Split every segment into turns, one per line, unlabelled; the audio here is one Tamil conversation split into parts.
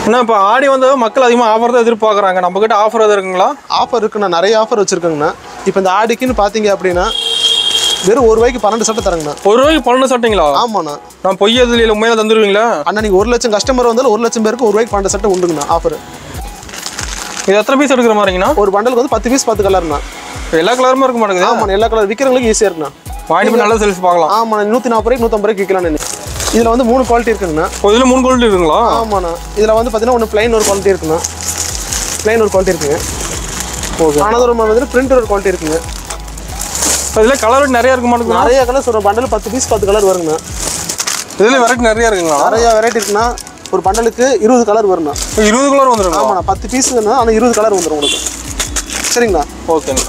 என்ன இப்போ ஆடி வந்து மக்கள் அதிகமாக ஆஃபர் தான் எதிர்பார்க்குறாங்க நம்ம கிட்ட ஆஃபர் எதுவும் இருக்குங்களா
ஆஃபர் இருக்குண்ணா நிறைய ஆஃபர் வச்சுருக்கேங்கண்ணா இப்போ இந்த ஆடிக்குன்னு பார்த்தீங்க அப்படின்னா வெறும் ஒரு ரூபாய்க்கு பன்னெண்டு சட்டை தரேங்கண்ணா
ஒரு ரூபாய்க்கு பன்னெண்டு சட்டைங்களா
ஆமாண்ணா
நான் பொய் எதுல இல்லை உண்மையில தந்துருவீங்களா
அண்ணா நீங்கள் ஒரு லட்சம் கஸ்டமர் வந்தாலும் ஒரு லட்சம் பேருக்கு ஒரு ரூபாய்க்கு பன்னெண்டு சட்டை உண்டுங்கண்ணா ஆஃபர்
இது எத்தனை பீஸ் எடுக்கிற மாதிரிங்கண்ணா
ஒரு பண்டலுக்கு வந்து பத்து பீஸ் பத்து கலர்ண்ணா
இப்போ எல்லா கலருமே இருக்க மாட்டேங்குது
ஆமாண்ணா எல்லா கலர் விற்கிறவங்களுக்கு ஈஸியாக இருக்குண்ணா
வாங்கிட்டு போய் நல்ல சேல்ஸ் பார்க்கலாம்
ஆமாண்ணா நூற்றி நாற்பது ரூபாய்க்கு நூற்றம்பது ரூபாய்க்கு விற்கலாம்ண்ணா இதில் வந்து மூணு குவாலிட்டி இருக்குங்கண்ணா
இப்போ இதில் மூணு குவாலிட்டி இருக்குங்களா
ஆமாண்ணா இதில் வந்து பார்த்தீங்கன்னா ஒன்று ப்ளைன் ஒரு குவாலிட்டி இருக்குண்ணா ப்ளைன் ஒரு குவாலிட்டி இருக்குங்க
ஓகே
அனதர் ஒன்று வந்து பிரிண்ட் ஒரு குவாலிட்டி இருக்குங்க
இதில் கலர் நிறைய இருக்க மாட்டேங்குது
நிறைய கலர் சொல்கிற பண்டல் பத்து பீஸ் பத்து கலர் வருங்கண்ணா
இதில் வெரைட்டி நிறைய இருக்குங்களா
நிறைய வெரைட்டி இருக்குண்ணா ஒரு பண்டலுக்கு இருபது கலர் வரும்ண்ணா
இப்போ இருபது கலர் வந்துருங்களா
ஆமாண்ணா பத்து பீஸுங்கண்ணா ஆனால் இருபது கலர் வந்துடும் உங்களுக்கு சரிங்களா
ஓகேங்கண்ணா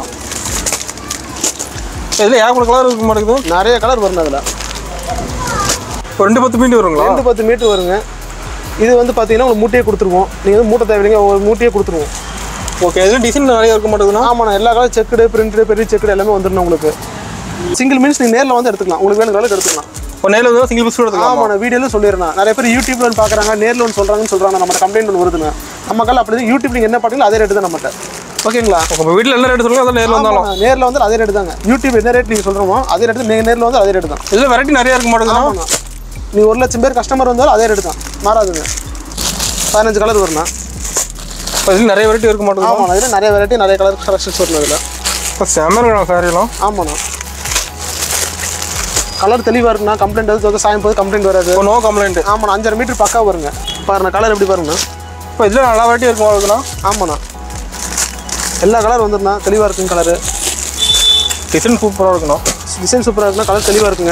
இதில் ஏகப்பட்ட கலர் இருக்க மாட்டேங்குது
நிறைய கலர் வரும்ண்ணா அதில்
இப்போ ரெண்டு பத்து மீட்டு வருங்களா
ரெண்டு பத்து மீட்டர் வருங்க இது வந்து பார்த்தீங்கன்னா உங்களுக்கு மூட்டையே கொடுத்துருவோம் நீங்கள் வந்து மூட்டை தேவையில்லைங்க ஒரு மூட்டையே கொடுத்துருவோம்
ஓகே இதில் டிசைன் நிறைய இருக்க மாட்டேங்குதுண்ணா
ஆமாண்ணா எல்லா கலர் செக்குடு பிரிண்ட்டு பெரிய செக்குடு எல்லாமே வந்துடணும் உங்களுக்கு சிங்கிள் மீன்ஸ் நீங்கள் நேரில் வந்து எடுத்துக்கலாம் உங்களுக்கு வேணும் கலர் எடுத்துக்கலாம்
இப்போ நேரில் வந்து சிங்கிள் பீஸ் எடுத்துக்கலாம்
ஆமாண்ணா வீடியோவில் சொல்லிடுறேன் நிறைய பேர் யூடியூப்ல வந்து பார்க்குறாங்க நேரில் ஒன்று சொல்கிறாங்கன்னு சொல்கிறாங்க நம்ம கம்ப்ளைண்ட் ஒன்று வருதுண்ணா நம்ம கல்ல அப்படி தான் யூடியூப் நீங்கள் என்ன பண்ணுறீங்களோ அதே ரேட்டு தான் நம்மகிட்ட ஓகேங்களா
உங்கள் வீட்டில் என்ன ரேட் சொல்லுங்க அதான் நேரில் வந்தாலும்
ஆமாண்ணா நேரில் வந்து அதே ரேட்டு தாங்க யூடியூப் என்ன ரேட் நீங்கள் சொல்கிறோமோ அதே ரேட்டு நீங்கள் நேரில் வந்து அதே ரேட்டு தான்
இதில் வெரைட்டி நிறைய இருக்க மாட்டேங்குதுண்ணா
ஆமாண்ணா நீ ஒரு லட்சம் பேர் கஸ்டமர் வந்தாலும் அதே ரேட்டு தான் மாறாதுங்க பதினஞ்சு கலர் வரும்ண்ணா
இப்போ இதில் நிறைய வெரைட்டி இருக்க மாட்டேங்குது
ஆமாண்ணா இதில் நிறைய வெரைட்டி நிறைய கலர் கலெக்ஷன்ஸ் வரும் இதில்
இப்போ செம்ம இருக்கணும் சாரியெல்லாம்
ஆமாண்ணா கலர் தெளிவாக இருக்குண்ணா கம்ப்ளைண்ட் வந்து சாயம் போது கம்ப்ளைண்ட் வராது
இப்போ நோ கம்ப்ளைண்ட்
ஆமாண்ணா அஞ்சரை மீட்டர் பக்கா வருங்க பாருங்க கலர் எப்படி பாருங்கண்ணா
இப்போ இதில் நல்லா வெரைட்டி இருக்கும் இருக்குண்ணா
ஆமாண்ணா எல்லா கலர் வந்துருண்ணா தெளிவாக இருக்குங்க கலரு
டிசைன் சூப்பராக இருக்கணும்
டிசைன் சூப்பராக இருக்குண்ணா கலர் தெளிவாக இருக்குங்க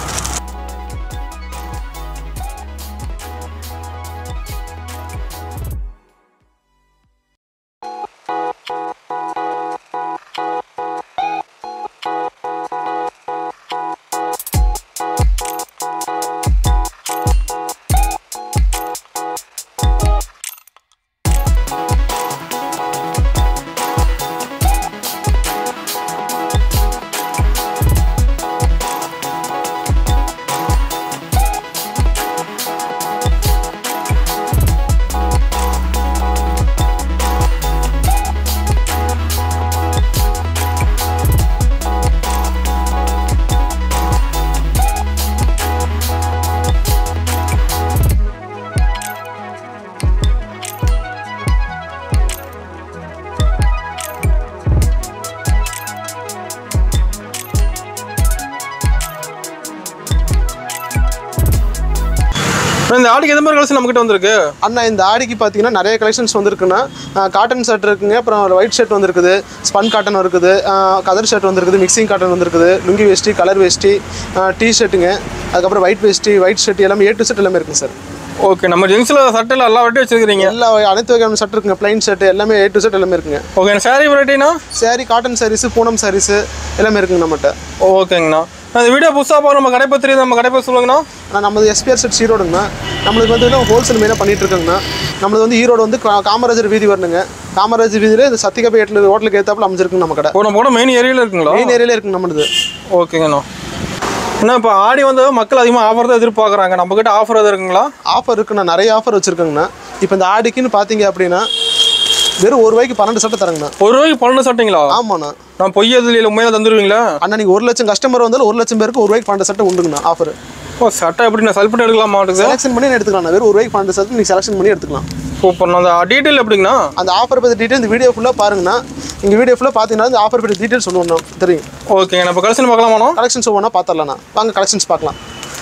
அண்ணா, இந்த ஆடிக்கு எந்த மாதிரி கலெக்ஷன் நம்மகிட்ட வந்திருக்கு
அண்ணா இந்த ஆடிக்கு பார்த்தீங்கன்னா நிறைய கலெக்ஷன்ஸ் வந்திருக்குண்ணா காட்டன் ஷர்ட் இருக்குங்க அப்புறம் ஒயிட் ஷர்ட் வந்திருக்குது ஸ்பன் காட்டன் இருக்குது ஆஹ் கதர் ஷர்ட் வந்திருக்குது மிக்சிங் காட்டன் வந்திருக்குது லுங்கி வேஷ்டி கலர் வேஷ்டி டீ ஷர்ட்டுங்க அதுக்கப்புறம் ஒயிட் வேஷ்டி ஒயிட் ஷர்ட் எல்லாமே ஏ டு ஷர்ட் எல்லாமே இருக்குங்க சார்
ஓகே நம்ம ஜென்ஸில் சட்டையில் எல்லா வெரைட்டி வச்சிருக்கிறீங்க
எல்லா அனைத்து வகையான ஷர்ட் இருக்குங்க பிளைன் ஷர்ட் எல்லாமே ஏ டு ஷர்ட் எல்லாமே இருக்குங்க
ஓகே சாரி வெரைட்டினா
saree காட்டன் சாரீஸ் பூனம் சாரீஸ் எல்லாமே இருக்குங்க நம்மகிட்ட
ஓகேங்கண்ணா நான் இந்த வீடியோ புதுசாக பார்க்க நம்ம கடை பற்றி தெரியுது நம்ம கடை பற்றி சொல்லுங்கண்ணா
ஆனால் நமது எஸ்பிஆர் செட் ஈரோடுங்கண்ணா நம்மளுக்கு வந்து ஹோல்சேல் மெயினாக பண்ணிட்டு இருக்கோங்கண்ணா நம்மளுக்கு வந்து ஈரோடு வந்து கா- காமராஜர் வீதி வரணுங்க காமராஜர் வீதியில் இந்த சத்திகபை ஹோட்டல் ஹோட்டலுக்கு ஏற்றாப்புல அமைஞ்சிருக்குங்க நம்ம கடை
இப்போ நம்ம கூட மெயின் ஏரியாவில் இருக்குங்களா
மெயின் ஏரியாலே இருக்குங்க நம்மளுது
ஓகேங்கண்ணா அண்ணா இப்போ ஆடி வந்து மக்கள் அதிகமாக ஆஃபர் தான் எதிர்பார்க்குறாங்க நம்ம கிட்ட ஆஃபர் எதுவும் இருக்குங்களா
ஆஃபர் இருக்குண்ணா நிறைய ஆஃபர் வச்சுருக்கோங்கண்ணா இப்போ இந்த ஆடிக்குன்னு பார்த்தீங்க அப்படின்னா வெறும் ஒரு ரூபாய்க்கு பன்னெண்டு சட்டை தரேங்கண்ணா
ஒரு ரூபாய்க்கு பன்னெண்டு சட்டைங்களா
ஆமாண்ணா
நான் பொய் எதுல இல்லை உண்மையில தந்துருவீங்களா
அண்ணா நீங்கள் ஒரு லட்சம் கஸ்டமர் வந்தாலும் ஒரு லட்சம் பேருக்கு ஒரு ரூபாய்க்கு பன்னெண்டு சட்டை உண்டுங்கண்ணா ஆஃபர்
ஓ சட்டை எப்படி நான் செல் பண்ணி எடுக்கலாம் மாட்டுக்குது
செலெக்ஷன் பண்ணி எடுத்துக்கலாம் வெறும் ஒரு ரூபாய்க்கு பன்னெண்டு சட்டை நீங்கள் செலெக்ஷன் பண்ணி எடுத்துக்கலாம்
சூப்பர் அந்த டீட்டெயில் எப்படிங்கண்ணா
அந்த ஆஃபர் பற்றி டீட்டெயில் இந்த வீடியோ ஃபுல்லாக பாருங்கண்ணா இந்த வீடியோ ஃபுல்லாக பார்த்தீங்கன்னா இந்த ஆஃபர் பற்றி டீட்டெயில் சொல்லுவோம் தெரியும்
ஓகேங்க நான் இப்போ கலெக்ஷன் பார்க்கலாமாண்ணா
கலெக்ஷன்ஸ் ஒவ்வொன்றா பார்த்துடலாண்ணா வாங்க கலெக்ஷன்ஸ் பார்க்கலாம்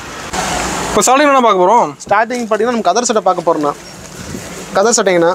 இப்போ ஸ்டார்டிங் என்ன பார்க்க போகிறோம்
ஸ்டார்டிங் பார்த்தீங்கன்னா நம்ம கதர் சட்டை பார்க்க போகிறோம்ண்ணா கதர் சட்டைங்கண்ணா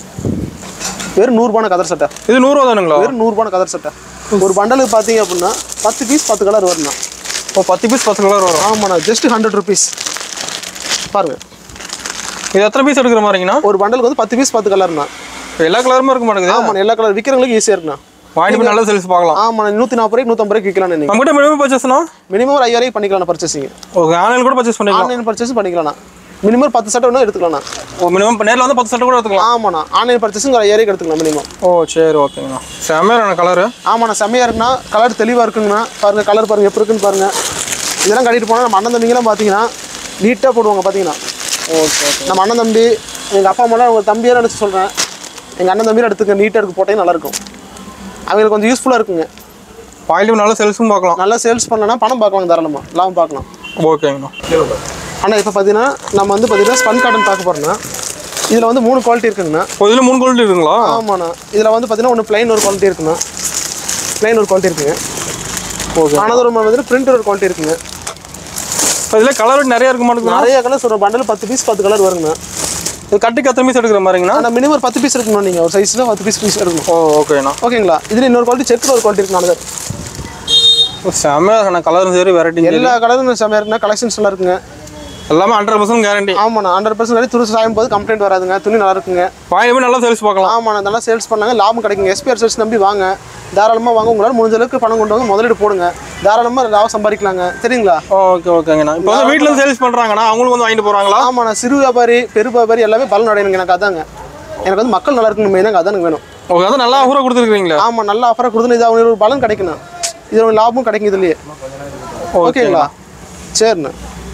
வெறும் நூறுபான கதர் சட்டை
இது நூறுரூவா தானுங்களா
வெறும் நூறுபான கதர் சட்டை ஒரு பண்டலுக்கு பார்த்தீங்க அப்படின்னா பத்து பீஸ் பத்து கலர் வரும்ண்ணா
இப்போ பத்து பீஸ் பத்து கலர் வரும்
ஆமாண்ணா ஜஸ்ட் ஹண்ட்ரட் ருபீஸ் பாருங்கள்
இது எத்தனை பீஸ் எடுக்கிற மாதிரிங்கண்ணா
ஒரு பண்டலுக்கு வந்து பத்து பீஸ் பத்து கலர்ண்ணா
இப்போ எல்லா கலருமே இருக்க மாட்டேங்குது
ஆமாண்ணா எல்லா கலர் விற்கிறவங்களுக்கு ஈஸியாக இருக்குண்ணா
வாங்கிட்டு போய் நல்ல சேல்ஸ் பார்க்கலாம்
ஆமாண்ணா நூற்றி நாற்பது ரூபாய்க்கு நூற்றம்பது ரூபாய்க்கு விற்கலாம் நீங்கள்
நம்மகிட்ட மினிமம் பர்ச்சேஸ்னா
மினிமம் ஒரு ஐயாயிரம் பண்ணிக்கலாம் பர்ச்சேசிங்
ஓகே ஆன்லைன் கூட பர்ச்சேஸ் பண்ணிக்கலாம்
ஆன்லைன் பர்ச்சேஸும் பண்ணிக்கலாம் மினிமம் பத்து சட்டை வேணும் எடுத்துக்கலாம்ண்ணா
ஓ மினிமம் நேரில் வந்து பத்து சட்டை கூட எடுத்துக்கலாம்
ஆமாண்ணா ஆன்லைன் பர்ச்சேஸும் ஒரு ஐயாயிரம் எடுத்துக்கலாம் மினிமம்
ஓ சரி ஓகேங்கண்ணா செம்மையான கலரு
ஆமாண்ணா செம்மையாக இருக்குண்ணா கலர் தெளிவாக இருக்குங்கண்ணா பாருங்கள் கலர் பாருங்கள் எப்படி இருக்குன்னு பாருங்கள் இதெல்லாம் கட்டிட்டு போனால் நம்ம அண்ணன் தம்பிங்கெல்லாம் பார்த்தீங்கன்னா நீட்டாக போடுவாங்க பார்த்தீங்கன்னா
ஓகே ஓகே
நம்ம அண்ணன் தம்பி எங்கள் அப்பா அம்மாலாம் ஒரு தம்பியாக நினச்சி சொல்கிறேன் எங்கள் அண்ணன் தம்பியாக எடுத்துக்க நீட்டாக எடுக்க போட்டே நல்லாயிருக்கும் அவங்களுக்கு கொஞ்சம் யூஸ்ஃபுல்லாக இருக்குங்க
குவாலிட்டி நல்ல சேல்ஸும் பார்க்கலாம்
நல்லா சேல்ஸ் பண்ணலன்னா பணம் பார்க்கலாம் தாராளமாக லாபம் பார்க்கலாம்
ஓகேங்கண்ணா
ஆனால் இப்போ பார்த்தீங்கன்னா நம்ம வந்து பார்த்தீங்கன்னா ஸ்பன் காட்டன் பார்க்க போகிறோம்னா இதில் வந்து மூணு குவாலிட்டி இருக்குங்கண்ணா
ஓ இதில் மூணு குவாலிட்டி இருக்குங்களா
ஆமாண்ணா இதில் வந்து பார்த்தீங்கன்னா ஒன்று பிளைன் ஒரு குவாலிட்டி இருக்குண்ணா பிளைன் ஒரு குவாலிட்டி இருக்குங்க
ஓகே
ஆனால் ஒரு வந்து பிரிண்ட் ஒரு குவாலிட்டி இருக்குங்க
இதில் கலர் நிறைய இருக்க மாட்டேங்குது
நிறைய கலர்ஸ் ஒரு பண்டல் பத்து பீஸ் பத்து கலர் வருங்கண்ணா
இது கட்டுக்கு எத்தனை பீஸ் எடுக்கிற மாதிரிங்கண்ணா
ஆனால் மினிமம் பத்து பீஸ் இருக்கணும் நீங்கள் ஒரு சைஸில் பத்து பீஸ் பீஸ் இருக்கணும்
ஓ ஓகேண்ணா
ஓகேங்களா இதில் இன்னொரு குவாலிட்டி செக்கில் ஒரு குவாலிட்டி இருக்குண்ணா
செம்மையாக இருக்குண்ணா கலரும் சரி வெரைட்டி
எல்லா கலரும் செம்மையாக இருக்குண்ணா கலெக்ஷன்ஸ் நல்லா இருக்குங்க
எல்லாமே ஹண்ட்ரட் பர்சன்ட் கேரண்டி
ஆமாண்ணா ஹண்ட்ரட் பர்சன்ட் துணி சாயும் போது கம்ப்ளைண்ட் வராதுங்க துணி நல்லா இருக்குங்க
வாங்கிட்டு நல்லா சேல்ஸ் பார்க்கலாம்
ஆமாண்ணா நல்லா சேல்ஸ் பண்ணாங்க லாபம் கிடைக்குங்க எஸ்பிஆர் சேல்ஸ் நம்பி வாங்க தாராளமாக வாங்க உங்களால் முடிஞ்ச அளவுக்கு பணம் கொண்டு வாங்க முதலீடு போடுங்க தாராளமாக லாபம் சம்பாதிக்கலாங்க சரிங்களா
ஓகே ஓகேங்கண்ணா இப்போ வந்து வீட்டில் இருந்து சேல்ஸ் பண்ணுறாங்கண்ணா அவங்களுக்கு வந்து வாங்கிட்டு போகிறாங்களா
ஆமாண்ணா சிறு வியாபாரி பெரு வியாபாரி எல்லாமே பலன் அடையணுங்க எனக்கு அதாங்க எனக்கு வந்து மக்கள் நல்லா இருக்கணும் மெயினாக அதான் எனக்கு வேணும்
ஓகே அதான் நல்லா ஆஃபராக கொடுத்துருக்கீங்களா
ஆமாம் நல்ல ஆஃபராக கொடுத்து இது அவங்களுக்கு ஒரு பலன் கிடைக்கணும் இது ஒரு லாபமும் கிடைக்கும் இதுலயே ஓகேங்களா சரிண்ணா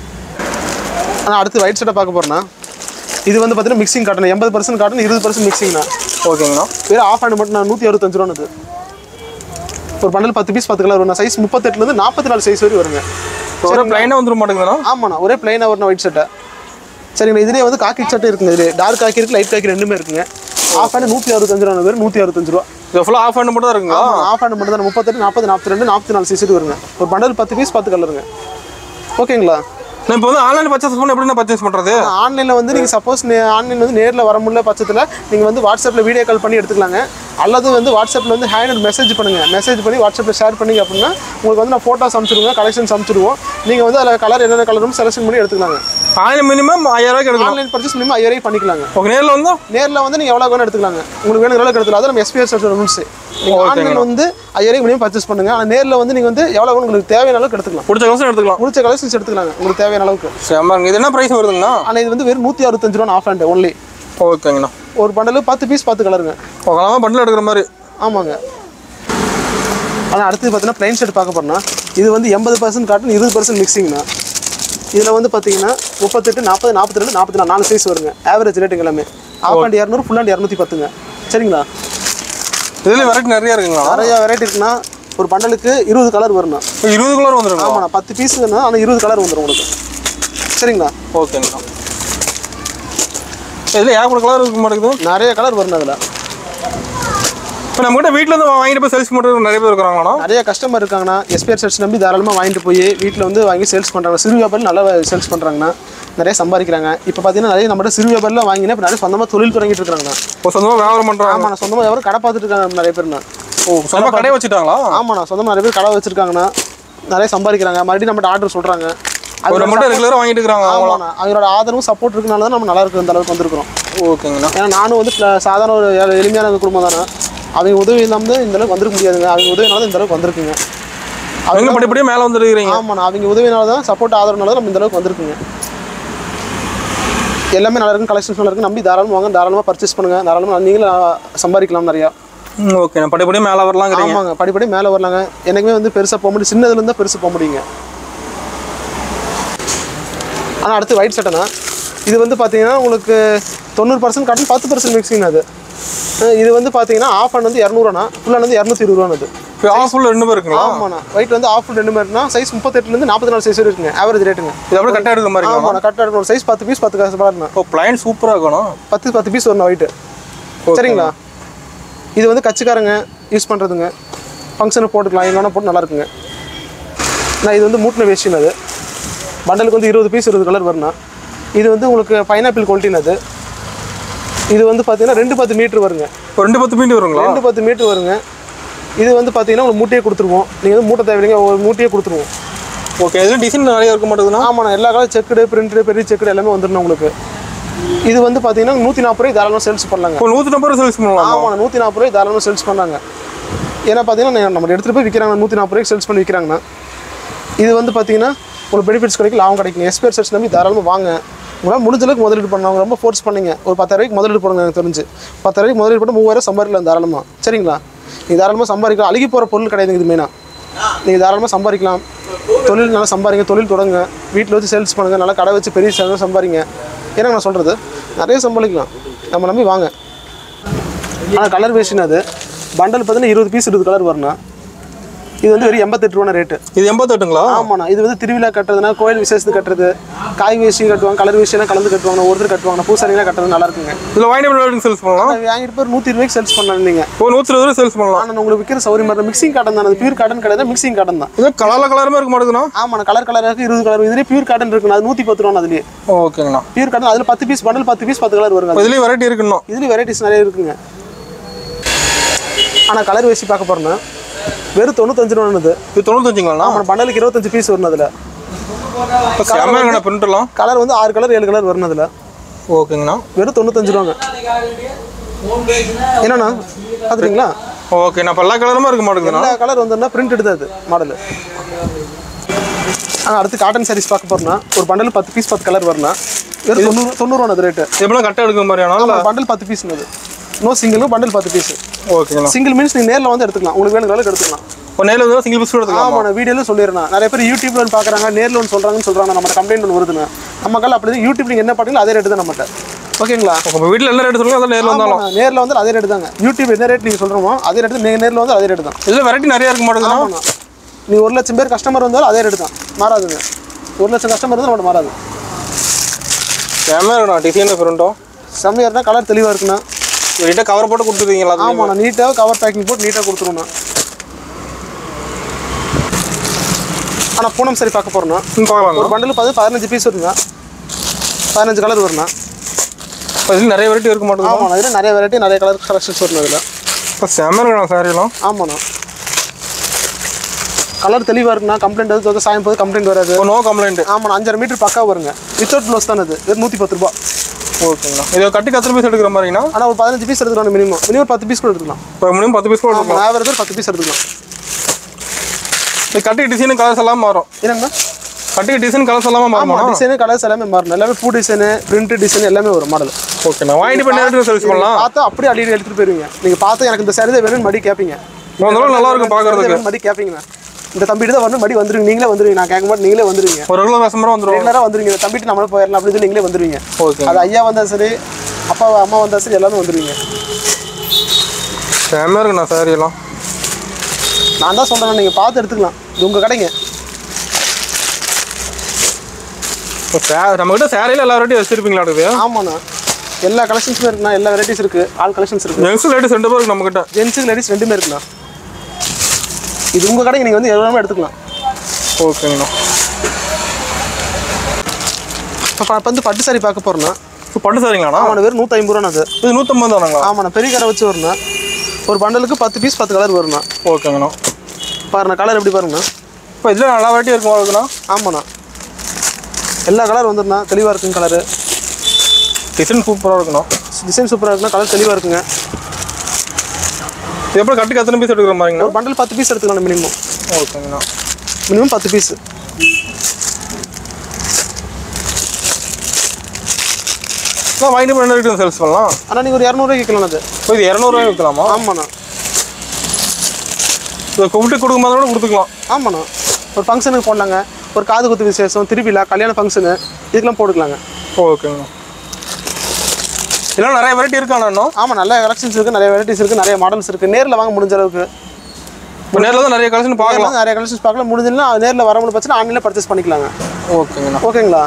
ஆனால் அடுத்து ஒயிட் சட்டை பார்க்க போகிறேன்னா இது வந்து பார்த்தீங்கன்னா மிக்சிங் காட்டன் எண்பது பர்சன்ட் காட்டன் இருபது பர்சன்ட் மிக்சிங்ண்ணா
ஓகேங்கண்ணா
வெறும் ஆஃப் ஹேண்ட் மட்டும் நான் நூற்றி அறுபத்தஞ்சு ரூபான்னு ஒரு பண்டல் பத்து பீஸ் பத்து கலர் வரும் சைஸ் முப்பத்தெட்டுலேருந்து நாற்பத்தி நாலு சைஸ் வரையும் வருங்க
ஒரு பிளைனாக வந்துட மாட்டேங்குதுண்ணா
ஆமாண்ணா ஒரே பிளைனாக வரணும் ஒயிட் சட்டை சரிங்கண்ணா இதுலேயே வந்து காக்கி சட்டை இருக்குங்க இதுலேயே டார்க் காக்கி இருக்குது லைட் காக்கி ரெண்டுமே இருக்குங்க ஆஃப் ஹேண்ட் நூற்றி அறுபத்தஞ்சு ரூபா பேர் நூற்றி அறுபத்தஞ்சு ரூபா
இது ஃபுல்லாக ஆஃப் ஹேண்ட் மட்டும் தான் இருக்குங்களா
ஆஃப் ஹேண்ட் மட்டும் தான் முப்பத்தெட்டு நாற்பது நாற்பத்தி ரெண்டு நாற்பத்தி நாலு சைஸ் வருங்க ஒரு பண்டல் பத்து பீஸ் பத்து கலருங்க ஓகேங்களா
நான் இப்போ வந்து ஆன்லைன் பர்ச்சேஸ் பண்ண எப்படிண்ணா பர்ச்சேஸ் பண்ணுறது
ஆன்லைனில் வந்து நீங்கள் சப்போஸ் ஆன்லைன் வந்து நேரில் வர முடியல பட்சத்தில் நீங்கள் வந்து வாட்ஸ்அப்பில் வீடியோ கால் பண்ணி எடுத்துக்கலாங்க அல்லது வந்து வாட்ஸ்அப்பில் வந்து ஹேண்ட் மெசேஜ் பண்ணுங்கள் மெசேஜ் பண்ணி வாட்ஸ்அப்பில் ஷேர் பண்ணீங்க அப்படின்னா உங்களுக்கு வந்து நான் ஃபோட்டோஸ் அனுப்பிச்சிடுவோம் கலெக்ஷன்ஸ் அனுப்பிச்சிடுவோம் நீங்கள் வந்து அதில் கலர் என்னென்ன கலரும் செலக்ஷன் பண்ணி எடுத்துக்கலாங்க
ஆன்லைன் மினிமம் ஐயாயிரம் ரூபாய்க்கு எடுக்கலாம்
ஆன்லைன் பர்ச்சேஸ் மினிமம் ஐயாயிரம் பண்ணிக்கலாங்க
ஓகே நேரில் வந்து
நேரில் வந்து நீங்கள் எவ்வளோ வேணும் எடுத்துக்கலாங்க உங்களுக்கு வேணும் எவ்வளோ எடுத்துக்கலாம் அது நம்ம எஸ்பிஎஸ் ரூல்ஸ் நீங்கள் ஆன்லைன் வந்து ஐயாயிரம் மினிமம் பர்ச்சேஸ் பண்ணுங்க ஆனால் நேரில் வந்து நீங்கள் வந்து எவ்வளோ வேணும் உங்களுக்கு தேவையான அளவுக்கு எடுத்துக்கலாம்
பிடிச்ச கலசம் எடுத்துக்கலாம்
முடிச்ச கலெக்ஷன்ஸ் எடுத்துக்கலாங்க உங்களுக்கு தேவையான அளவுக்கு
செம்மாங்க இது என்ன ப்ரைஸ் வருதுங்கண்ணா
ஆனால் இது வந்து வெறும் நூற்றி அறுபத்தஞ்சு ரூபா ஆஃப் ஹேண்ட் ஒன்லி
ஓகேங்கண்ணா
ஒரு பண்டல் பத்து பீஸ் பத்து கலருங்க
ஓகே பண்டில் எடுக்கிற மாதிரி
ஆமாங்க ஆனால் அடுத்தது பார்த்தீங்கன்னா ப்ளைன் ஷர்ட் பார்க்க போறோம்னா இது வந்து எண்பது பர்சன்ட் காட்டன் இருபது பர்சன்ட் மிக்சிங்ண்ணா இதில் வந்து பார்த்தீங்கன்னா முப்பத்தெட்டு நாற்பது நாற்பத்தி ரெண்டு நாற்பத்தி நாலு நாலு சைஸ் வருங்க ஆவரேஜ் ரேட்டுங்க எல்லாமே ஆஃப் ஹேண்ட் இரநூறு ஃபுல் ஹேண்ட் இரநூத்தி பத்துங்க சரிங்களா
இதில் வெரைட்டி நிறைய இருக்குங்களா
நிறைய வெரைட்டி இருக்குன்னா ஒரு பண்டலுக்கு இருபது கலர் வரும்ண்ணா
இப்போ இருபது கலர் வந்துருங்களா
ஆமாண்ணா பத்து பீஸுங்கன்னா ஆனால் இருபது கலர் வந்துடும் உங்களுக்கு சரிங்களா
ஓகேங்கண்ணா இதில் ஏகப்பட்ட கலர் இருக்க மாட்டேங்குது
நிறைய கலர் வரும் அதில்
இப்போ நம்மகிட்ட வீட்டில் இருந்து வாங்கிட்டு போய் சேல்ஸ் பண்ணுறது நிறைய பேர் இருக்கிறாங்கண்ணா
நிறைய கஸ்டமர் இருக்காங்கண்ணா எஸ்பிஆர் செட்ஸ் நம்பி தாராளமாக வாங்கிட்டு போய் வீட்டில் வந்து வாங்கி சேல்ஸ் பண்ணுறாங்க சிறு வியாபாரி நல்லா சேல்ஸ் பண்ணுறாங்கண்ணா நிறைய சம்பாதிக்கிறாங்க இப்போ பார்த்தீங்கன்னா நிறைய நம்மகிட்ட சிறு வியாபாரிலாம் வாங்கினா இப்போ நிறைய சொந்தமாக தொழில் தொடங்கிட்டு இருக்காங்கண்ணா
இப்போ சொந்தமாக வியாபாரம் பண்ணுறாங்க
ஆமாண்ணா சொந்தமாக எவரும் கடை பார்த்துட்டு இருக்காங்க நிறைய பேர்ண்ணா
ஓ சொந்தமாக கடையை வச்சுட்டாங்களா
ஆமாண்ணா சொந்தமாக நிறைய பேர் கடை வச்சிருக்காங்கண்ணா நிறைய சம்பாதிக்கிறாங்க மறுபடியும் நம்மகிட்ட ஆர்டர் சொல்கிறாங்க
ஒரு மட்டும் ரெகுலராக வாங்கிட்டு இருக்கிறாங்க
ஆமாண்ணா அவங்களோட ஆதரவும் சப்போர்ட் இருக்கனால தான் நம்ம நல்லா இருக்கு இந்த அளவுக்கு வந்திருக்கிறோம்
ஓகேங்கண்ணா
ஏன்னா நானும் வந்து ப- சாதாரண ஒரு ஏழை- எளிமையான குடும்பம் தானே அவங்க உதவி இல்லாமல் இந்த அளவுக்கு வந்திருக்க முடியாதுங்க அவங்க உதவினால தான் இந்த அளவுக்கு வந்திருக்குங்க
அவங்க படிப்படியே மேலே வந்துருக்கிறீங்க
ஆமாண்ணா அவங்க உதவினால தான் சப்போர்ட் ஆதரவுனால தான் நம்ம இந்த அளவுக்கு வந்திருக்குங்க எல்லாமே நல்லா இருக்கும் கலெக்ஷன்ஸ் நல்லா இருக்கு நம்பி தாராளமாக வாங்க தாராளமாக பர்ச்சேஸ் பண்ணுங்க தாராளமாக நீங்களும் சம்பாதிக்கலாம் நிறையா
ம் ஓகேண்ணா படிப்படியே மேலே வரலாங்கிறீங்க
ஆமாங்க படிப்படி மேலே வரலாங்க எனக்குமே வந்து பெருசாக போக முடியும் சின்னதுலேருந்து பெருசு போக முடியுங்க ஆனால் அடுத்து ஒயிட் சட்டைனா இது வந்து பார்த்தீங்கன்னா உங்களுக்கு தொண்ணூறு பர்சன்ட் காட்டன் பத்து பர்சன்ட் மிக்சிங் அது அஹ் இது வந்து பார்த்தீங்கன்னா ஆஃப் ஹேண்ட் வந்து இரநூறுவாண்ணா ஃபுல் ஹேண்ட் வந்து இரநூத்தி இருபது ரூபான்னு அது
இப்போ ஆஃபுல் ரெண்டு பேர் இருக்குங்களா
ஆமாண்ணா ஒயிட் வந்து ஆஃப் ரெண்டு மாதிரினா சைஸ் முப்பத்தெட்டுலேருந்து நாற்பத்தி நாலு சைஸ் இருக்குங்க ஆவரேஜ் ரேட்டுங்க
இது அப்படியே கட்டாக எடுக்கிற மாதிரி
ஆமாண்ணா கரெக்டாக இருக்கும் சைஸ் பத்து பீஸ் பத்து காசு பாருண்ணா
இப்போ பிளைன் சூப்பராக இருக்கணும்
பத்து பத்து பீஸ் வரணும் ஒயிட்டு சரிங்களா இது வந்து கச்சிக்காரங்க யூஸ் பண்ணுறதுங்க ஃபங்க்ஷனுக்கு போட்டுக்கலாம் எங்கே வேணால் போட்டு நல்லா இருக்குங்க நான் இது வந்து மூட்டின வேஷ்டின் அது பண்டலுக்கு வந்து இருபது பீஸ் இருபது கலர் வரணும் இது வந்து உங்களுக்கு பைனாப்பிள் குவாலிட்டின் அது இது வந்து பார்த்தீங்கன்னா ரெண்டு பத்து மீட்ரு வருங்க
இப்போ ரெண்டு பத்து மீண்டு வருங்களா
ரெண்டு பத்து மீட்ரு வருங்க இது வந்து பார்த்தீங்கன்னா உங்களுக்கு மூட்டையே கொடுத்துருவோம் நீங்கள் வந்து மூட்டை தேவையில்லைங்க ஒரு மூட்டையே கொடுத்துருவோம்
ஓகே இதில் டிசைன் நிறைய இருக்க மாட்டேங்குதுண்ணா
ஆமாண்ணா எல்லா கலர் செக்குடு பிரிண்ட்டு பெரிய செக்குடு எல்லாமே வந்துடணும் உங்களுக்கு இது வந்து பார்த்தீங்கன்னா நூற்றி நாற்பது ரூபாய் தாராளமாக சேல்ஸ் பண்ணலாங்க
இப்போ நூற்றி நம்பர் சேல்ஸ் பண்ணலாம்
ஆமாம் நூற்றி நாற்பது ரூபாய் தாராளமாக சேல்ஸ் பண்ணாங்க ஏன்னா பார்த்தீங்கன்னா நம்ம எடுத்துகிட்டு போய் விற்கிறாங்க நூற்றி நாற்பது ரூபாய்க்கு சேல்ஸ் பண்ணி விற்கிறாங்கண்ணா இது வந்து பார்த்தீங்கன்னா உங்களுக்கு பெனிஃபிட்ஸ் கிடைக்கும் லாபம் கிடைக்கும் எஸ்பிஆர் செட்ஸ் நம்பி தாராளமாக வாங்க உங்களால் முடிஞ்ச அளவுக்கு முதலீடு பண்ணாங்க ரொம்ப ஃபோர்ஸ் பண்ணீங்க ஒரு பத்தாயிரூபாய்க்கு முதலீடு போடுங்க எனக்கு தெரிஞ்சு பத்தாயிரூபாய்க்கு முதலீடு போட்டு மூவாயிரம் சம்பாதிக்கலாம் தாராளமாக சரிங்களா நீங்கள் தாராளமாக சம்பாதிக்கலாம் அழுகி போகிற பொருள் கிடையாது இது மெயினாக நீங்கள் தாராளமாக சம்பாதிக்கலாம் தொழில் நல்லா சம்பாதிங்க தொழில் தொடங்க வீட்டில் வச்சு சேல்ஸ் பண்ணுங்கள் நல்லா கடை வச்சு பெரிய சேனல் சம்பாதிங்க ஏன்னா நான் சொல்கிறது நிறைய சம்பாதிக்கலாம் நம்ம நம்பி வாங்க ஆனால் கலர் வேஷன் அது பண்டல் பார்த்தீங்கன்னா இருபது பீஸ் இருபது கலர் வரணும் இது வந்து வெறும் எண்பத்தெட்டு ரூபா ரேட்டு
இது எண்பத்தெட்டுங்களா
ஆமாண்ணா இது வந்து திருவிழா கட்டுறதுனா கோயில் விசேஷத்துக்கு கட்டுறது காய் வேஷ்டி கட்டுவாங்க கலர் வேஷ்டிலாம் கலந்து கட்டுவாங்க ஒருத்தர் கட்டுவாங்க பூசாரிலாம் கட்டுறது நல்லா இருக்குங்க
இதில் வாங்கி சேல்ஸ் பண்ணலாம்
அது வாங்கிட்டு போய் நூற்றி இருபதுக்கு சேல்ஸ் பண்ணலாம் நீங்கள்
இப்போ நூற்றி இருபது சேல்ஸ் பண்ணலாம்
ஆனால் உங்களுக்கு விற்கிற சௌரியம் மாதிரி மிக்சிங் காட்டன் தான் அது பியூர் காட்டன் கிடையாது மிக்சிங் காட்டன் தான்
இது கலர்ல கலருமே இருக்க மாட்டேங்குதுண்ணா
ஆமாண்ணா கலர் கலர் இருக்குது இருபது கலர் இதுலேயே பியூர் காட்டன் இருக்குண்ணா அது நூற்றி பத்து ரூபா அதுலேயே
ஓகேங்கண்ணா
பியூர் காட்டன் அதில் பத்து பீஸ் பண்டல் பத்து பீஸ் பத்து கலர் வருங்க
இப்போ இதுலேயும் வெரைட்டி இருக்குண்ணா
இதுலேயும் வெரைட்டிஸ் நிறைய இருக்குங்க ஆனால் கலர் வேஷ்டி பார்க்க போகிறோன்னா வெறும் தொண்ணூத்தஞ்சு ரூபா இது
இது தொண்ணூத்தஞ்சுங்களாண்ணா
ஆமாம் பண்டலுக்கு இருபத்தஞ்சு பீஸ் வரும் அதில்
இப்போ செம்மையாங்கண்ணா பிரிண்ட்லாம்
கலர் வந்து ஆறு கலர் ஏழு கலர் வரும் அதில்
ஓகேங்கண்ணா
வெறும் தொண்ணூத்தஞ்சு ரூபாங்க என்னண்ணா பார்த்துட்டீங்களா
ஓகே நான் இப்போ எல்லா கலருமே இருக்க மாட்டேங்குதுண்ணா
எல்லா கலர் வந்துன்னா பிரிண்ட் எடுத்து அது மாடல் ஆ அடுத்து காட்டன் சாரீஸ் பார்க்க போறோம்னா ஒரு பண்டல் பத்து பீஸ் பத்து கலர் வரணும் வெறும் தொண்ணூறு தொண்ணூறுவா அது ரேட்டு
எப்படின்னா கட்டை எடுக்கிற மாதிரியானா இல்லை
பண்டல் பத்து பீஸ் அது நோ சிங்கிள் பண்டல் பத்து பீஸ்
ஓகேங்கண்ணா
சிங்கிள் மீன்ஸ் நீங்கள் நேரில் வந்து எடுத்துக்கலாம் உங்களுக்கு வேணும் அளவுக்கு எடுத்துக்கலாம்
இப்போ நேரில் வந்து சிங்கிள் பீஸ் எடுத்துக்கலாம்
ஆமாம் நான் வீடியோவில் சொல்லிடுறேன் நிறைய பேர் யூடியூப்ல வந்து பார்க்குறாங்க நேரில் ஒன்று சொல்கிறாங்கன்னு சொல்கிறாங்க நம்ம கம்ப்ளைண்ட் ஒன்று வருதுன்னு நம்ம கால அப்படி தான் யூடியூப் நீங்கள் என்ன பண்ணுறீங்களோ அதே ரேட்டு தான் நம்மகிட்ட ஓகேங்களா
உங்கள் வீட்டில் என்ன ரேட் சொல்லுங்க அதான் நேரில் வந்தாலும்
ஆமாண்ணா, நேர்ல வந்து அதே ரேட்டு தாங்க யூடியூப் என்ன ரேட் நீங்கள் சொல்கிறோமோ அதே ரேட்டு நீங்கள் நேரில் வந்து அதே ரேட்டு தான்
இதில் வெரைட்டி நிறைய இருக்க மாட்டேங்குதுண்ணா
ஆமாண்ணா நீ ஒரு லட்சம் பேர் கஸ்டமர் வந்தாலும் அதே ரேட்டு தான் மாறாதுங்க ஒரு லட்சம் கஸ்டமர் இருந்தால் நம்மகிட்ட மாறாது
செம்மையாக இருக்குண்ணா டிசைன் பிரிண்ட்டும்
செம்மையாக இருந்தால் கலர் தெளிவாக இருக்குண்ணா
இவர்கிட்ட கவர் போட்டு கொடுத்துருக்கீங்களா அது
ஆமாண்ணா நீட்டாக கவர் பேக்கிங் போட்டு நீட்டாக கொடுத்துருவோண்ணா ஆனால் பூனம் சரி பார்க்க போகிறோம்னா
பார்க்கலாங்க
ஒரு பண்டில் பார்த்து பதினஞ்சு பீஸ் வருங்க பதினஞ்சு கலர் வருண்ணா
இப்போ இதில் நிறைய வெரைட்டி இருக்க மாட்டேங்குது
ஆமாண்ணா இதில் நிறைய வெரைட்டி நிறைய கலர் கலெக்ஷன்ஸ் வரும் அதில்
இப்போ செம்ம இருக்குண்ணா சாரியெல்லாம்
ஆமாண்ணா கலர் தெளிவாக இருக்குண்ணா கம்ப்ளைண்ட் வந்து சாயம் போது கம்ப்ளைண்ட் வராது
இப்போ நோ கம்ப்ளைண்ட்
ஆமாண்ணா அஞ்சரை மீட்டர் பக்கா வருங்க வித்தவுட் ப்ளவுஸ் தான் அது வெறும் நூற்றி பத்து ரூபா
ஓகேங்கண்ணா இதை கட்டி கத்திரி பீஸ் எடுக்கிற மாதிரிங்கண்ணா
ஆனால் ஒரு பதினஞ்சு பீஸ் எடுத்துக்கலாம் மினிமம் மினிமம் பத்து பீஸ் கூட எடுத்துக்கலாம்
இப்போ மினிமம் பத்து பீஸ் கூட
ஆமாம்
எடுக்கலாம்
ஆவரேஜ் பத்து பீஸ் எடுத்துக்கலாம்
இந்த கட்டி டிசைன் கலர்ஸ் எல்லாம் மாறும்
என்னங்கண்ணா
கட்டி டிசைன் கலர்ஸ் எல்லாமே மாறுமா
ஆமாம் டிசைனு கலர்ஸ் எல்லாமே மாறணும் எல்லாமே பூ டிசைனு பிரிண்ட் டிசைன் எல்லாமே வரும் மாடல்
ஓகேண்ணா வாங்கிட்டு போய் நேரத்தில் சர்வீஸ் பண்ணலாம்
பார்த்தா அப்படியே அடி எடுத்துகிட்டு போயிருவீங்க நீங்கள் பார்த்து எனக்கு இந்த saree தான் வேணும்னு மடி கேட்பீங்க
முதல்ல நல்லா இருக்கும்
இந்த saree தான்
பார்க்கறதுக்கு
வேணும்னு மடி கேட்பீங்கண்ணா இந்த தம்பிட்டு தான் வரணும் மடி வந்துருவீங்க நீங்களே வந்துருவீங்க நான் கேட்க மாட்டேன் நீங்களே வந்துருவீங்க
ஒரு ரெகுலர் கஸ்டமராக வந்துடும்
ரெகுலராக வந்துருவீங்க இந்த தம்பிட்டு நம்மளே போயிடலாம் அப்படின்னு சொல்லி நீங்களே வந்துருவீங்க
ஓகே
அது ஐயா வந்தா சரி அப்பா அம்மா வந்தா சரி எல்லாமே வந்துருவீங்க
செம்மையாக இருக்குண்ணா சாரி எல்லாம்
நான் தான் சொல்கிறேன் நீங்கள் பார்த்து எடுத்துக்கலாம் இது உங்கள் கடைங்க
இப்போ சே நம்மகிட்ட சேரீல எல்லா வெரைட்டி வச்சிருப்பீங்களா இருக்குது
ஆமாண்ணா எல்லா கலெக்ஷன்ஸுமே இருக்குண்ணா எல்லா வெரைட்டிஸ் இருக்குது ஆல் கலெக்ஷன்ஸ் இருக்குது
ஜென்ஸ் லேடிஸ் ரெண்டு பேர் இருக்கு நம்மகிட்ட
ஜென்ஸுக்கு லேடிஸ் ரெண்டுமே இருக்குண்ணா இது உங்கள் கடைக்கு நீங்கள் வந்து எல்லாமே எடுத்துக்கலாம்
ஓகேங்கண்ணா
இப்போ இப்போ வந்து பட்டு சாரி பார்க்க போகிறோன்னா
இப்போ பட்டு சாரிங்களாண்ணா
ஆமாண்ணா வெறும் நூற்றி ஐம்பது ரூபா அது
இது நூற்றம்பது தானுங்களா
ஆமாண்ணா பெரிய கடை வச்சு வரணும் ஒரு பண்டலுக்கு பத்து பீஸ் பத்து கலர் வரும்ண்ணா
ஓகேங்கண்ணா
பாருண்ணா கலர் எப்படி பாருங்கண்ணா
இப்போ இதில் நல்லா வெரைட்டி இருக்கும் இருக்குண்ணா
ஆமாண்ணா எல்லா கலர் வந்துருண்ணா தெளிவாக இருக்குங்க கலரு
டிசைன் சூப்பராக இருக்குண்ணா
டிசைன் சூப்பராக இருக்குண்ணா கலர் தெளிவாக இருக்குங்க
இது எப்படி கட்டி எத்தனை பீஸ் எடுக்கிற மாதிரிங்கண்ணா
ஒரு பண்டல் பத்து பீஸ் எடுத்துக்கலாம் மினிமம்
ஓகேங்கண்ணா
மினிமம் பத்து பீஸ்
நான் வாங்கிட்டு போய் என்ன ரேட்டு சேல்ஸ் பண்ணலாம்
ஆனால் நீங்கள் ஒரு இரநூறுவா கேட்கலாம் அது
இப்போ இது இரநூறுவாய் விற்கலாமா
ஆமாண்ணா
இதை கூப்பிட்டு கொடுக்கும்போது கூட கொடுத்துக்கலாம்
ஆமாண்ணா ஒரு ஃபங்க்ஷனுக்கு போடலாங்க ஒரு காது குத்து விசேஷம் திருவிழா கல்யாண ஃபங்க்ஷனு இதுக்கெல்லாம் போட்டுக்கலாங்க
ஓகேங்கண்ணா இதெல்லாம் நிறைய வெரைட்டி இருக்காண்ணா இன்னும்
ஆமாம் நல்ல கலெக்ஷன்ஸ் இருக்குது நிறைய வெரைட்டிஸ் இருக்குது நிறைய மாடல்ஸ் இருக்குது நேரில் வாங்க முடிஞ்ச அளவுக்கு
இப்போ நேரில் தான் நிறைய கலெக்ஷன் பார்க்கலாம்
நேர்ல நிறைய கலெக்ஷன்ஸ் பார்க்கலாம் முடிஞ்சதுன்னா நேரில் வர முடியும் பட்சம் ஆன்லைனில் பர்ச்சேஸ் பண்ணிக்கலாங்க
ஓகேங்கண்ணா
ஓகேங்களா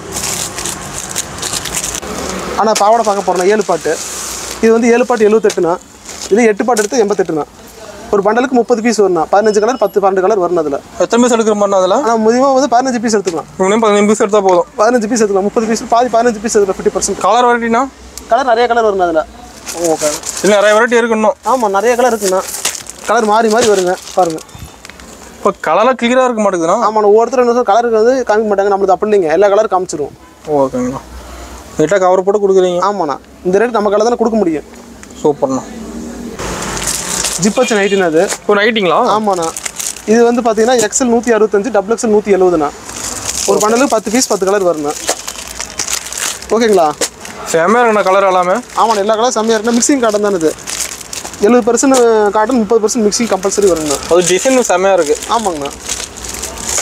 ஆனால் பாவாடை பார்க்க போகிறோம் ஏழு பாட்டு இது வந்து ஏழு பாட்டு எழுபத்தெட்டுனா இது எட்டு பாட்டு எடுத்து எண்பத்தெட்டுனா ஒரு பண்டலுக்கு முப்பது பீஸ் வரணும் பதினஞ்சு கலர் பத்து பன்னெண்டு கலர் வரணும் அதில்
எத்தனை பீஸ் எடுக்கிற மாதிரி அதில்
ஆனால் மினிமம் வந்து பதினஞ்சு பீஸ் எடுத்துக்கலாம்
மினிமம் பதினஞ்சு பீஸ் எடுத்தால் போதும்
பதினஞ்சு பீஸ் எடுத்துக்கலாம் முப்பது பீஸ் பாதி பதினஞ்சு பீஸ் எடுத்துக்கலாம் ஃபிஃப்டி பர்சன்ட்
கலர் வெரைட்டினா
கலர் நிறைய கலர் வரணும் அதில்
ஓகே இது நிறைய வெரைட்டி இருக்கு இன்னும்
ஆமாம் நிறைய கலர் இருக்குண்ணா கலர் மாறி மாறி வருங்க பாருங்கள்
இப்போ கலராக கிளியராக இருக்க மாட்டேங்குதுண்ணா
ஆமாம் ஒவ்வொருத்தர் என்ன கலருக்கு வந்து காமிக்க மாட்டாங்க நம்மளுக்கு அப்படி இல்லைங்க எல்லா கலரும் காமிச்சிருவோம்
ஓகேங்கண்ணா நீட்டாக கவர் போட்டு கொடுக்குறீங்க
ஆமாண்ணா இந்த ரேட் நம்ம கலர் தானே கொடுக்க முடியும்
சூப்பர்ண்ணா
ஜிப்பச்சு நைட்டுன்னு அது
இப்போ நைட்டிங்களா
ஆமாண்ணா இது வந்து பார்த்தீங்கன்னா எக்ஸல் நூற்றி அறுபத்தஞ்சு டபுள் எக்ஸல் நூற்றி எழுபதுண்ணா ஒரு பண்டலுக்கு பத்து பீஸ் பத்து கலர் வரணும் ஓகேங்களா
செம்மையாக இருக்குண்ணா கலர் எல்லாமே
ஆமாண்ணா எல்லா கலர் செம்மையாக இருக்குண்ணா மிக்சிங் காட்டன் தான் இது எழுபது பர்சன்ட் காட்டன் முப்பது பர்சன்ட் மிக்சிங் கம்பல்சரி வரணுண்ணா
அது டிசைன் செம்மையாக இருக்குது
ஆமாங்கண்ணா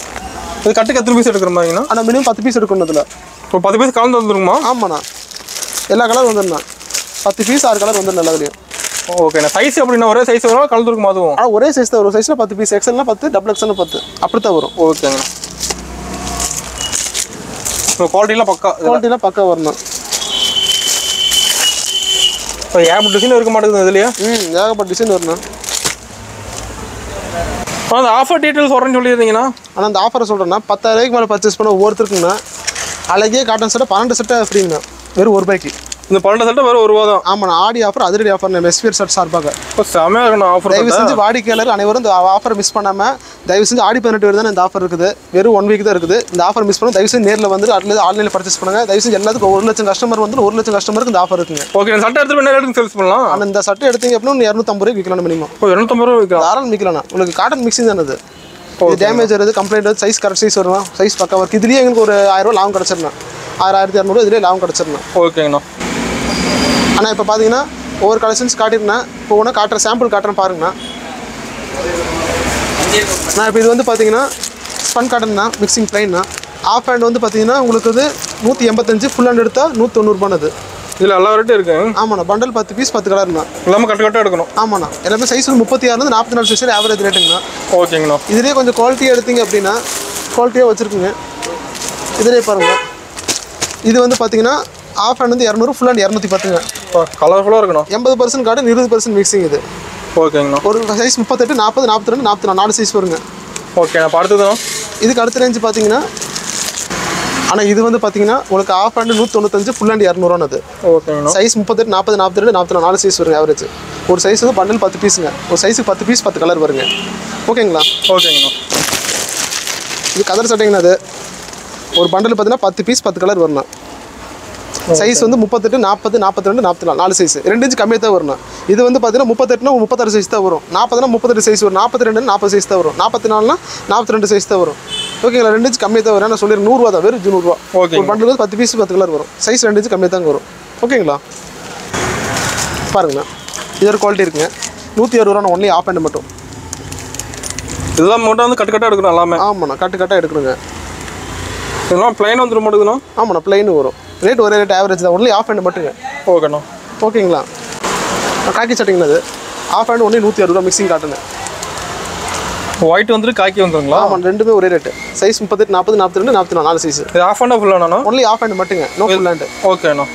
இது கட்டுக்கு எத்தனை பீஸ் எடுக்கிற மாதிரிங்கண்ணா
ஆனால் மினிமம் பத்து பீஸ் எடுக்கணும் இதில்
இப்போ பத்து பீஸ் கலந்து வந்துருக்குமா
ஆமாண்ணா எல்லா கலர் வந்துருண்ணா பத்து பீஸ் ஆறு கலர் வந்துடும் எல்லாத்துலேயும்
ஓகேண்ணா சைஸ் எப்படின்னா ஒரே சைஸ் வரும் கலந்துருக்கும் அதுவும்
ஆனால் ஒரே சைஸ் தான் ஒரு சைஸில் பத்து பீஸ் எக்ஸல்னா பத்து டபுள் எக்ஸல்னா பத்து அப்படி தான் வரும்
ஓகேங்கண்ணா இப்போ குவாலிட்டிலாம் பக்கா
குவாலிட்டிலாம் பக்கா வரணும்
இப்போ ஏப் டிசைன் இருக்க மாட்டேங்குது இதுலையே
ம் ஏகப்பட்ட டிசைன் வரணும்
இப்போ அந்த ஆஃபர் டீட்டெயில்ஸ் வரேன்னு சொல்லியிருந்தீங்கன்னா
ஆனால் அந்த ஆஃபரை சொல்கிறேன்னா பத்தாயிரூபாய்க்கு மேலே பர்ச்சேஸ் பண்ண ஒவ்வொருத்தருக்குங்கண்ணா அழகிய காட்டன் சட்டை பன்னெண்டு சட்டை ஃப்ரீங்கண்ணா வெறும் ஒரு ரூபாய்க்கு
இந்த பன்னெண்டு சட்டை வெறும் ஒரு ரூபா தான்
ஆமாண்ணா ஆடி ஆஃபர் அதிரடி ஆஃபர் நம்ம எஸ்பிஆர் ஷர்ட் சார்பாக
இப்போ செமையாக இருக்கணும் ஆஃபர்
தயவு செஞ்சு வாடிக்கையாளர் அனைவரும் இந்த ஆஃபரை மிஸ் பண்ணாமல் தயவு செஞ்சு ஆடி பதினெட்டு வரை தான் இந்த ஆஃபர் இருக்குது வெறும் ஒன் வீக் தான் இருக்குது இந்த ஆஃபர் மிஸ் பண்ண தயவு செஞ்சு நேரில் வந்து அல்லது ஆன்லைனில் பர்ச்சேஸ் பண்ணுங்க தயவு செஞ்சு எல்லாத்துக்கும் ஒரு லட்சம் கஸ்டமர் வந்து ஒரு லட்சம் கஸ்டமருக்கு இந்த ஆஃபர் இருக்குங்க
ஓகே சட்டை எடுத்து என்ன ரேட்டுக்கு சேல்ஸ் பண்ணலாம்
ஆனால் இந்த சட்டை எடுத்தீங்க அப்படின்னா இன்னும் இரநூத்தம்பது ரூபாய்க்கு விற்கலாம் மினிமம்
இப்போ இரநூத்தம்பது ரூபா விற்கலாம்
தாராளம் விற்கலாம் உங்களுக்கு காட்டன் மிக்சிங் தானே இது இது டேமேஜ் வருது கம்ப்ளைண்ட் வருது சைஸ் கரெக்ட் சைஸ் வரும் சைஸ் பக்கா ஒர்க் இதுலேயே எங்களுக்கு ஒரு ஆயிரம் ரூபா லாபம் கிடச்சிடணும் ஆயிரம் ஆயிரத்தி இரநூறு இதுலேயே லாபம் கிடச்சிடணும்
ஓகேங்கண்ணா
ஆனால் இப்போ பார்த்தீங்கன்னா ஒவ்வொரு கலெக்ஷன்ஸ் காட்டியிருந்தேன் இப்போ ஒன்று காட்டுற சாம்பிள் காட்டுறேன் பாருங்கண்ணா நான் இப்போ இது வந்து பார்த்தீங்கன்னா ஸ்பன் காட்டன் தான் மிக்சிங் பிளைன் தான் ஆஃப் ஹேண்ட் வந்து பார்த்தீங்கன்னா உங்களுக்கு இது நூற்றி எண்பத்தஞ்சு ஃபுல் ஹேண்ட் எடுத்தால் நூற்றி தொண்ணூறுபானது
இதில் எல்லா ரேட்டும் இருக்கு
ஆமாண்ணா பண்டல் பத்து பீஸ் பத்து கலர் தான்
எல்லாமே கட்டு கட்டாக எடுக்கணும்
ஆமாண்ணா எல்லாமே சைஸ் வந்து முப்பத்தி ஆறுலேருந்து நாற்பத்தி நாலு சைஸ் ஆவரேஜ் ரேட்டுங்கண்ணா
ஓகேங்கண்ணா
இதுலேயே கொஞ்சம் குவாலிட்டியாக எடுத்தீங்க அப்படின்னா குவாலிட்டியாக வச்சுருக்குங்க இதுலேயே பாருங்கள் இது வந்து பார்த்தீங்கன்னா ஆஃப் ஹேண்ட் வந்து இரநூறு ஃபுல் ஹேண்ட் இரநூத்தி பத்துங்க
இப்போ கலர்ஃபுல்லாக இருக்கணும்
எண்பது பர்சன்ட் கார்டு இருபது பர்சன்ட் மிக்சிங் இது
ஓகேங்கண்ணா
ஒரு சைஸ் முப்பத்தெட்டு நாற்பது நாற்பத்தி ரெண்டு நாற்பத்தி நாலு நாலு சைஸ் வருங்க
ஓகே நான் அடுத்ததுண்ணா
இதுக்கு அடுத்த ரேஞ்சு பார்த்தீங்கன்னா ஆனால் இது வந்து பார்த்தீங்கன்னா உங்களுக்கு ஆஃப் ஹேண்டு நூற்றி தொண்ணூத்தஞ்சு ஃபுல் ஹேண்ட் இரநூறுவானது
ஓகேங்கண்ணா
சைஸ் முப்பத்தெட்டு நாற்பது நாற்பத்தி ரெண்டு நாற்பத்தி நாலு நாலு சைஸ் வருங்க ஆவரேஜ் ஒரு சைஸ் வந்து பண்டல் பத்து பீஸுங்க ஒரு சைஸுக்கு பத்து பீஸ் பத்து கலர் வருங்க ஓகேங்களா
ஓகேங்கண்ணா
இது கதர் சட்டைங்கண்ணா அது ஒரு பண்டல் பார்த்தீங்கன்னா பத்து பீஸ் பத்து கலர் வரணும் சைஸ் வந்து முப்பத்தெட்டு நாற்பது நாற்பத்தி ரெண்டு நாற்பத்தி நாலு நாலு சைஸ் ரெண்டு இன்ச்சு கம்மியாக தான் வரணும் இது வந்து பார்த்தீங்கன்னா முப்பத்தெட்டுனா முப்பத்தாறு சைஸ் தான் வரும் நாற்பதுனா முப்பத்தெட்டு சைஸ் வரும் நாற்பத்தி ரெண்டு நாற்பது சைஸ் தான் வரும் நாற்பத்தி நாலுனா நாற்பத்தி ரெண்டு சைஸ் தான் வரும் ஓகேங்களா ரெண்டு இன்ச்சு கம்மியாக தான் வரும் நான் சொல்லிடுறேன் நூறுரூவா தான் வெறும் நூறுரூவா
ஓகேங்க.
ஒரு பண்டல் வந்து பத்து பீஸ் பத்து கலர் வரும் சைஸ் ரெண்டு இன்ச்சு கம்மியாக தான் வரும் ஓகேங்களா பாருங்கண்ணா இது ஒரு குவாலிட்டி இருக்குங்க நூற்றி அறுபது ரூபா ஒன்லி ஆஃப் ஹேண்ட் மட்டும்
இதெல்லாம் மட்டும் வந்து கட்டு கட்டாக எடுக்கணும் எல்லாமே
ஆமாண்ணா கட்டு கட்டாக எடுக்கணுங்க
இதெல்லாம் பிளைன் வந்துட மாட்டேங்குதுண்ணா
ஆமாண்ணா பிளைன் வரும் ரேட் ஒரே ரேட் ஆவரேஜ் தான் ஒன்லி ஆஃப் ஹேண்ட் மட்டுங்க
ஓகேண்ணா
ஓகேங்களா காக்கி சட்டைங்களா அது ஆஃப் ஹேண்ட் ஒன்லி நூற்றி அறுபது ரூபா மிக்சிங் காட்டுங்க
ஒயிட் வந்துட்டு காக்கி வந்துருங்களா
ஆமாம் ரெண்டுமே ஒரே ரேட்டு சைஸ் முப்பத்தெட்டு நாற்பது நாற்பத்தி ரெண்டு நாற்பத்தி நாலு நாலு சைஸ்
இது ஆஃப் அண்ட் ஃபுல்லாண்ணா
ஒன்லி ஆஃப் ஹேண்ட் மட்டுங்க நோ ஃபுல் ஹேண்டு
ஓகேண்ணா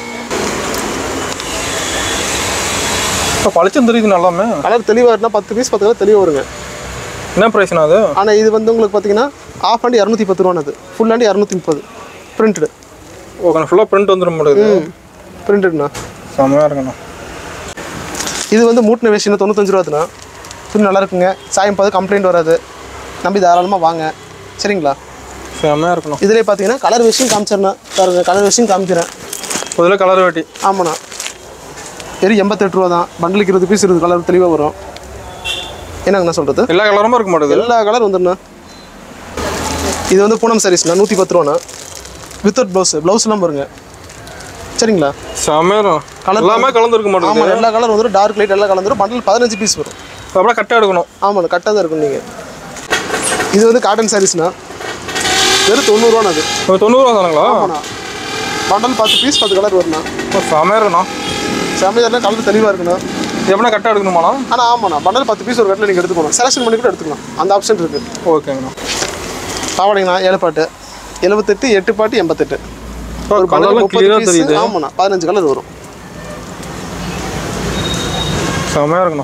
இப்போ பளிச்சும் தெரியுது நல்லாமே
கலர் தெளிவாக இருந்தால் பத்து பீஸ் பத்து கலர் தெளிவாக வருங்க
என்ன ப்ரைஸ்ண்ணா அது
ஆனால் இது வந்து உங்களுக்கு பார்த்தீங்கன்னா ஆஃப் ஹேண்ட் இரநூத்தி பத்து ரூபானது ஃபுல் ஹேண்ட் இரநூத்தி முப்பது பிரிண்டடு
ஓகே ஃபுல்லாக பிரிண்ட் வந்துட மாட்டேங்குது
பிரிண்டட்ண்ணா
செம்மையாக இருக்குண்ணா
இது வந்து மூட்டின வேஷன் தொண்ணூத்தஞ்சு ரூபாதுண்ணா துணி நல்லா இருக்குங்க சாயம் பார்த்து கம்ப்ளைண்ட் வராது நம்பி தாராளமாக வாங்க சரிங்களா
செம்மையாக இருக்கணும்
இதிலே பார்த்தீங்கன்னா கலர் விஷயம் காமிச்சிடணும் பாருங்க கலர் விஷயம் காமிக்கிறேன்
இதில் கலர் வெட்டி
ஆமாண்ணா வெறும் எண்பத்தெட்டு ரூபா தான் பண்டலுக்கு இருபது பீஸ் இருபது கலர் தெளிவாக வரும் என்னங்கண்ணா சொல்கிறது
எல்லா கலருமே இருக்க மாட்டேங்குது
எல்லா கலர் வந்துடுண்ணா இது வந்து பூனம் சாரீஸ்ண்ணா நூற்றி பத்து ரூபாண்ணா வித்தவுட் ப்ளவுஸ் ப்ளவுஸ்லாம் பாருங்க சரிங்களா
செம்மையாக
Colour
எல்லாமே கலந்து இருக்க மாட்டேங்குது
ஆமாம் எல்லா கலர் வந்துடும் டார்க் லைட் எல்லாம் கலந்துரும் பண்டல் பதினஞ்சு பீஸ் வரும்
அப்படியே கட்டாக எடுக்கணும்
ஆமாண்ணா கரெக்டாக தான் இருக்கும் நீங்கள் இது வந்து காட்டன் சாரீஸ்ண்ணா வெறும் தொண்ணூறுவாண்ணா அது
இப்போ தொண்ணூறுவா தானுங்களா
ஆமாண்ணா பண்டல் பத்து பீஸ் பத்து கலர் வரும்ண்ணா
இப்போ செம்மையாக இருக்குண்ணா
செம்மையாக கலர் தெளிவாக இருக்குண்ணா
இது எப்படின்னா கட்டாக எடுக்கணுமாண்ணா
ஆனால் ஆமாண்ணா பண்டல் பத்து பீஸ் ஒரு கட்டில் நீங்கள் எடுத்துக்கணும் செலக்ஷன் பண்ணி கூட எடுத்துக்கலாம் அந்த ஆப்ஷன் இருக்குது
ஓகேங்கண்ணா
பாவாடைங்கண்ணா ஏழு பாட்டு எழுபத்தெட்டு எட்டு பாட்டு எண்பத்தெட்டு
இப்போ
ஒரு
கலர்லாம்
பண்டல் முப்பது
கிளியராக
பீஸ்
தெரியுது
ஆமாண்ணா பதினஞ்சு கலர் வரும்
செம்மையாக இருக்குண்ணா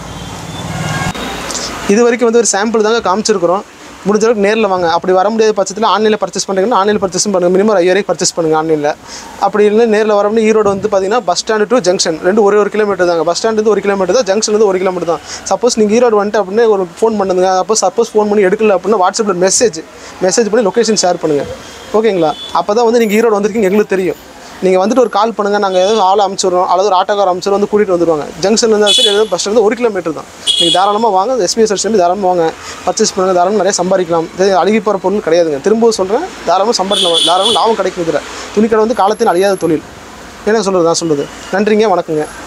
இது வரைக்கும் வந்து ஒரு சாம்பிள் தாங்க காமிச்சிருக்கிறோம் முடிஞ்ச அளவுக்கு நேரில் வாங்க அப்படி வர முடியாத பட்சத்தில் ஆன்லைனில் பர்ச்சேஸ் பண்ணுறீங்கன்னா ஆன்லைனில் பர்ச்சேஸ் பண்ணுங்க மினிமம் ஐயாயிரம் பர்ச்சேஸ் பண்ணுங்க ஆன்லைனில் அப்படி இல்லை நேரில் வரணும்னு ஈரோடு வந்து பார்த்தீங்கன்னா பஸ் ஸ்டாண்டு டு ஜங்ஷன் ரெண்டு ஒரே ஒரு கிலோமீட்டர் தாங்க பஸ் ஸ்டாண்டு ஒரு கிலோமீட்டர் தான் ஜங்ஷன் வந்து ஒரு கிலோமீட்டர் தான் சப்போஸ் நீங்கள் ஈரோடு வந்துட்டு அப்படின்னு ஒரு ஃபோன் பண்ணுங்க அப்போ சப்போஸ் ஃபோன் பண்ணி எடுக்கல அப்படின்னா வாட்ஸ்அப்பில் மெசேஜ் மெசேஜ் பண்ணி லொக்கேஷன் ஷேர் பண்ணுங்கள் ஓகேங்களா அப்போ தான் வந்து நீங்கள் ஈரோடு வந்திருக்கீங்க எங்களுக்கு தெரியும் நீங்கள் வந்துட்டு ஒரு கால் பண்ணுங்கள் நாங்கள் ஏதாவது ஆள் அனுப்பிச்சிடுறோம் அல்லது ஒரு ஆட்டோக்கார அனுப்பிச்சிடும் வந்து கூட்டிகிட்டு வந்துருவாங்க ஜங்ஷன்லேருந்து சரி ஏதாவது பஸ் ஸ்டாண்ட் ஒரு கிலோமீட்டர் தான் நீங்கள் தாராளமாக வாங்க எஸ்பிஎஸ் ஸ்டேஷன் தாராளமாக வாங்க பர்ச்சேஸ் பண்ணுங்கள் தாராளமாக நிறைய சம்பாதிக்கலாம் இது அழுகி போகிற பொருள் கிடையாதுங்க திரும்பவும் சொல்கிறேன் தாராளமாக சம்பாதிக்கலாம் தாராளமாக லாபம் கிடைக்கும் இதில் துணிக்கடை வந்து காலத்தின் அழியாத தொழில் என்ன சொல்கிறது நான் சொல்கிறது நன்றிங்க வணக்கங்க